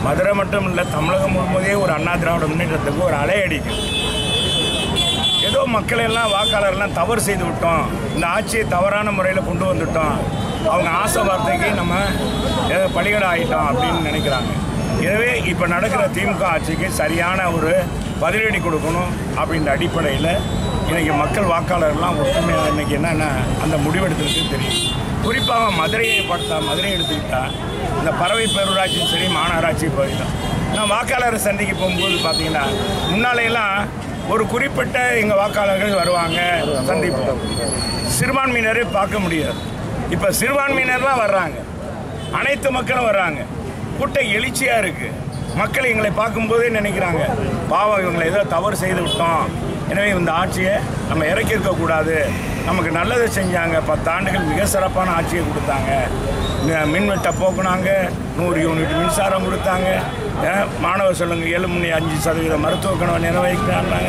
மதுரை மட்டும் இல்லை தமிழகம் முழுவதே ஒரு அண்ணா திராவிட முன்னேற்றத்துக்கு ஒரு அலை அடிக்கும் ஏதோ மக்கள் எல்லாம் வாக்காளர்லாம் தவறு செய்து விட்டோம் இந்த ஆட்சியை தவறான முறையில் கொண்டு வந்துட்டோம் அவங்க ஆசை வார்த்தைக்கு நம்ம ஏதோ பலிகடை ஆகிட்டோம் அப்படின்னு நினைக்கிறாங்க எனவே இப்போ நடக்கிற திமுக ஆட்சிக்கு சரியான ஒரு பதிலடி கொடுக்கணும் அப்படின்ற அடிப்படையில் இன்றைக்கி மக்கள் வாக்காளர்லாம் ஒற்றுமையாக இன்றைக்கி என்னென்ன அந்த முடிவெடுத்துருக்கு தெரியும் குறிப்பாக மதுரையை பார்த்தா மதுரை எடுத்துக்கிட்டா இந்த பறவை பேரூராட்சியும் சரி மாநகராட்சி பகுதியும் நான் வாக்காளரை சந்திக்க போகும்போது பார்த்தீங்கன்னா முன்னாலையெல்லாம் ஒரு குறிப்பிட்ட எங்கள் வாக்காளர்கள் வருவாங்க சந்திப்போம் சிறுபான்மையினரை பார்க்க முடியாது இப்போ சிறுபான்மையினர்லாம் வர்றாங்க அனைத்து மக்களும் வர்றாங்க கூட்டம் எழுச்சியாக இருக்குது மக்கள் எங்களை பார்க்கும்போதே நினைக்கிறாங்க பாவம் இவங்களை ஏதோ தவறு செய்து விட்டோம் எனவே இந்த ஆட்சியை நம்ம இறக்கி இருக்கக்கூடாது நமக்கு நல்லதை செஞ்சாங்க பத்து ஆண்டுகள் மிக சிறப்பான ஆட்சியை கொடுத்தாங்க மி- மின்வெட்டை போக்குனாங்க நூறு யூனிட் மின்சாரம் கொடுத்தாங்க அஹ் மாணவர் சொல்லுங்க ஏழு மணி அஞ்சு சதவீதம் மருத்துவ கனவை நிறைவேற்றினாங்க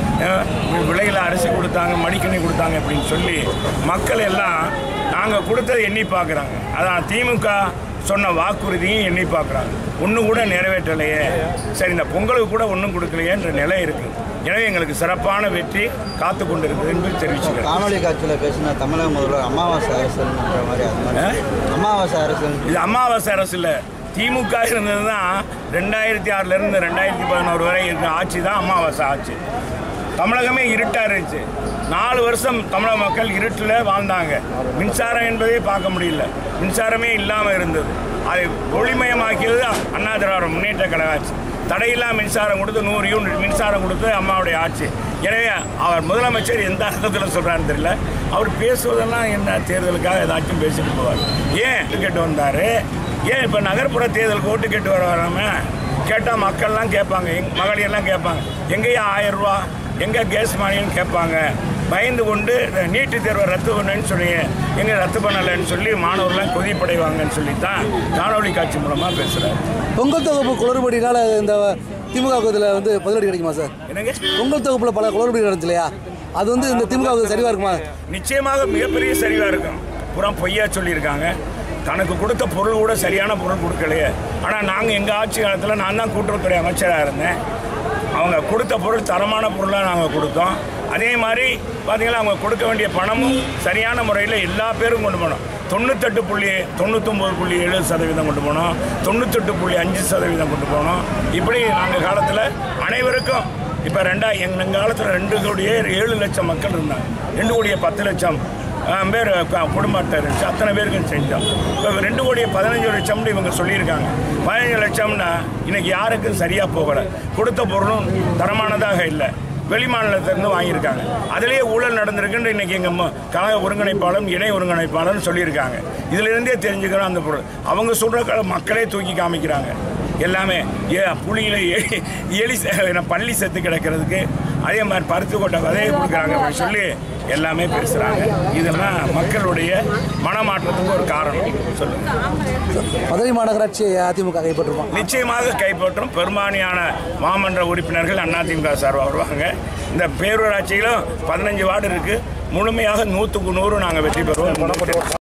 விலையில் அரிசி கொடுத்தாங்க மடிக்கணி கொடுத்தாங்க அப்படின்னு சொல்லி மக்கள் எல்லாம் நாங்கள் கொடுத்ததை எண்ணி பார்க்குறாங்க அதான் திமுக சொன்ன வாக்குறுதியும் எண்ணி பார்க்குறாங்க ஒன்றும் கூட நிறைவேற்றலையே சரி இந்த பொங்கலுக்கு கூட ஒன்றும் கொடுக்கலையேன்ற நிலை இருக்குது எனவே எங்களுக்கு சிறப்பான வெற்றி காத்து கொண்டு இருக்குது என்று தெரிவிச்சுக்கிறேன் காணொலி காட்சியில் பேசின தமிழக முதல்வர் அமாவாசை அரசுன்ற மாதிரி அது மாதிரி அமாவாசை அரசு இது அமாவாசை அரசு இல்லை திமுக இருந்தது தான் ரெண்டாயிரத்தி ஆறுலேருந்து ரெண்டாயிரத்தி பதினோரு வரை இருக்கிற ஆட்சி தான் அமாவாசை ஆட்சி தமிழகமே இருட்டாக இருந்துச்சு நாலு வருஷம் தமிழக மக்கள் இருட்டில் வாழ்ந்தாங்க மின்சாரம் என்பதே பார்க்க முடியல மின்சாரமே இல்லாமல் இருந்தது அதை ஒளிமயமாக்கியது அண்ணா திராவிட முன்னேற்ற கழக ஆட்சி தடையில்லா மின்சாரம் கொடுத்து நூறு யூனிட் மின்சாரம் கொடுத்து அம்மாவுடைய ஆட்சி எனவே அவர் முதலமைச்சர் எந்த அர்த்தத்தில் சொல்கிறான்னு தெரியல அவர் பேசுவதெல்லாம் என்ன தேர்தலுக்காக ஏதாச்சும் பேசிட்டு போவார் ஏன் கேட்டு வந்தார் ஏன் இப்போ நகர்ப்புற தேர்தலுக்கு ஓட்டு கேட்டு வர வராமல் கேட்டால் மக்கள்லாம் கேட்பாங்க எங் மகளிர்லாம் கேட்பாங்க எங்கேயா ஆயிரம் ரூபா எங்கே கேஸ் மானியம்னு கேட்பாங்க பயந்து கொண்டு இந்த நீட்டு தேர்வை ரத்து பண்ணுன்னு சொல்லி எங்கே ரத்து பண்ணலைன்னு சொல்லி மாணவர்கள்லாம் கொதிப்படைவாங்கன்னு சொல்லி தான் காணொலி காட்சி மூலமாக பேசுகிறார் பொங்கல் தொகுப்பு குளறுபடினால இந்த திமுக இதில் வந்து பதிலடி கிடைக்குமா சார் என்னங்க பொங்கல் தொகுப்பில் பல குளறுபடி நடந்துச்சு இல்லையா அது வந்து இந்த திமுக சரிவா இருக்குமா நிச்சயமாக மிகப்பெரிய சரிவாக இருக்கும் புறம் பொய்யா சொல்லியிருக்காங்க தனக்கு கொடுத்த பொருள் கூட சரியான பொருள் கொடுக்கலையே ஆனால் நாங்கள் எங்கள் ஆட்சி காலத்தில் நான் தான் கூட்டுறவுத்துறை அமைச்சராக இருந்தேன் அவங்க கொடுத்த பொருள் தரமான பொருளாக நாங்கள் கொடுத்தோம் அதே மாதிரி பார்த்தீங்கன்னா அவங்க கொடுக்க வேண்டிய பணமும் சரியான முறையில் எல்லா பேரும் கொண்டு போனோம் தொண்ணூத்தெட்டு புள்ளி தொண்ணூத்தொம்பது புள்ளி ஏழு சதவீதம் கொண்டு போனோம் தொண்ணூத்தெட்டு புள்ளி அஞ்சு சதவீதம் கொண்டு போனோம் இப்படி நாங்கள் காலத்தில் அனைவருக்கும் இப்போ ரெண்டா எங்கள் காலத்தில் ரெண்டு கோடியே ஏழு லட்சம் மக்கள் இருந்தாங்க ரெண்டு கோடியே பத்து லட்சம் ஆஹ், பேர் க- குடும்ப அட்டை இருந்துச்சு அத்தனை பேருக்கு செஞ்சோம் இப்போ ரெண்டு கோடியே பதினஞ்சு லட்சம்னு இவங்க சொல்லியிருக்காங்க பதினஞ்சு லட்சம்னா இன்னைக்கு யாருக்கும் சரியாக போகலை கொடுத்த பொருளும் தரமானதாக இல்லை வெளிமாநிலத்திலிருந்து வாங்கியிருக்காங்க அதிலேயே ஊழல் நடந்திருக்குன்னு இன்னைக்கு எங்கள் கழக ஒருங்கிணைப்பாளரும் இணை ஒருங்கிணைப்பாளரும் சொல்லியிருக்காங்க இதிலிருந்தே தெரிஞ்சுக்கிறோம் அந்த பொருள் அவங்க சொல்கிற மக்களே தூக்கி காமிக்கிறாங்க எல்லாமே ஏ புளியில் எலி எலி செ- என்ன பள்ளி செத்து கிடக்கிறதுக்கு அதே மாதிரி பருத்து கொட்டை விதையை கொடுக்குறாங்க அப்படின்னு சொல்லி எல்லாமே பேசுகிறாங்க இதெல்லாம் மக்களுடைய மனமாற்றத்துக்கு ஒரு காரணம் சொல்லுங்க மதுரை மாநகராட்சி அதிமுக கைப்பற்றுமா நிச்சயமாக கைப்பற்றும் பெரும்பான்மையான மாமன்ற உறுப்பினர்கள் அதிமுக சார்பாக வருவாங்க இந்த பேரூராட்சியிலும் பதினஞ்சு வார்டு இருக்குது முழுமையாக நூற்றுக்கு நூறு நாங்கள் வெற்றி பெறுவோம்